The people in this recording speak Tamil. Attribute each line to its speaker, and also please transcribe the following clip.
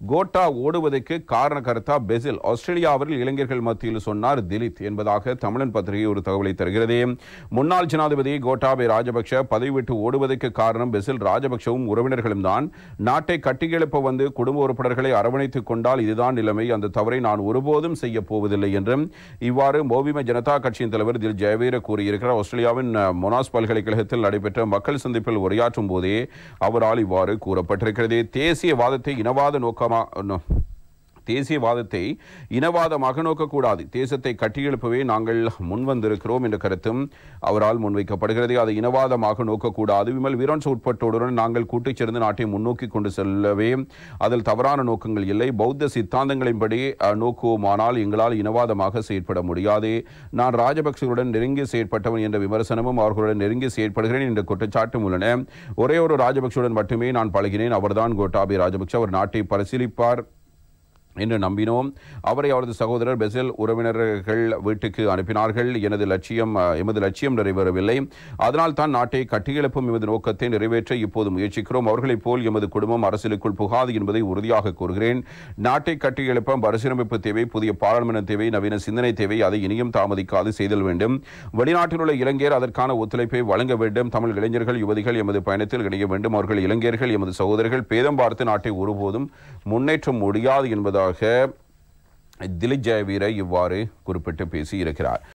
Speaker 1: கோட்டா ஓடுவதற்கு காரணகர்த்தா பெசில் ஆஸ்திரேலியாவில் இளைஞர்கள் மத்தியில் சொன்னார் திலித் என்பதாக தமிழன் பத்திரிகை ஒரு தகவலை தருகிறது முன்னாள் ஜனாதிபதி கோட்டாபே ராஜபக்ஷ பதவி விட்டு ஓடுவதற்கு காரணம் பெசில் ராஜபக்ஷவும் உறவினர்களும் தான் நாட்டை கட்டியெழுப்ப வந்து குடும்ப உறுப்பினர்களை அரவணைத்துக் கொண்டால் இதுதான் நிலைமை அந்த தவறை நான் ஒருபோதும் செய்ய போவதில்லை என்றும் இவ்வாறு மோபிம ஜனதா கட்சியின் தலைவர் தில் ஜெயவீர கூறியிருக்கிறார் ஆஸ்திரேலியாவின் அஹ், மொனாஸ் பல்கலைக்கழகத்தில் நடைபெற்ற மக்கள் சந்திப்பில் உரையாற்றும் போதே அவரால் இவ்வாறு கூறப்பட்டிருக்கிறது தேசியவாதத்தை இனவாத நோக்கமா நோ- தேசியவாதத்தை இனவாதமாக நோக்கக்கூடாது தேசத்தை கட்டியெழுப்பவே நாங்கள் முன்வந்திருக்கிறோம் என்ற கருத்தும் அவரால் முன்வைக்கப்படுகிறது அதை இனவாதமாக நோக்கக்கூடாது விமல் வீரன்ஸ் உட்பட்டோருடன் நாங்கள் கூட்டுச் சேர்ந்து நாட்டை முன்னோக்கி கொண்டு செல்லவே அதில் தவறான நோக்கங்கள் இல்லை பௌத்த சித்தாந்தங்களின்படி அஹ், நோக்குவோமானால் எங்களால் இனவாதமாக செயற்பட முடியாது நான் ராஜபக்சர்களுடன் நெருங்கி செயற்பட்டவன் என்ற விமர்சனமும் அவர்களுடன் நெருங்கி செயற்படுகிறேன் என்ற குற்றச்சாட்டும் உள்ளன ஒரே ஒரு ராஜபக்சவுடன் மட்டுமே நான் பழகினேன் அவர்தான் கோட்டாபே ராஜபக்ஷ அவர் நாட்டை பரிசீலிப்பார் என்று நம்பினோம் அவரை அவரது சகோதரர் பெசில் உறவினர்கள் வீட்டுக்கு அனுப்பினார்கள் எனது லட்சியம் அஹ், எமது லட்சியம் நிறைவேறவில்லை அதனால் தான் நாட்டை கட்டியெழுப்பும் எமது நோக்கத்தை நிறைவேற்ற இப்போது முயற்சிக்கிறோம் அவர்களைப் போல் எமது குடும்பம் அரசியலுக்குள் புகாது என்பதை உறுதியாக கூறுகிறேன் நாட்டை கட்டியெழுப்ப மறுசீரமைப்பு தேவை புதிய பாராளுமன்ற தேவை நவீன சிந்தனை தேவை அதை இனியும் தாமதிக்காது செய்தல் வேண்டும் வெளிநாட்டில் உள்ள இளைஞர் அதற்கான ஒத்துழைப்பை வழங்க வேண்டும் தமிழ் இளைஞர்கள் யுவதிகள் எமது பயணத்தில் இணைய வேண்டும் அவர்கள் இளைஞர்கள் எமது சகோதரர்கள் பேதம் பார்த்து நாட்டை ஒருபோதும் முன்னேற்ற முடியாது என்பதாக திலிஜ் ஜெயவீர இவ்வாறு குறிப்பிட்டு பேசியிருக்கிறார்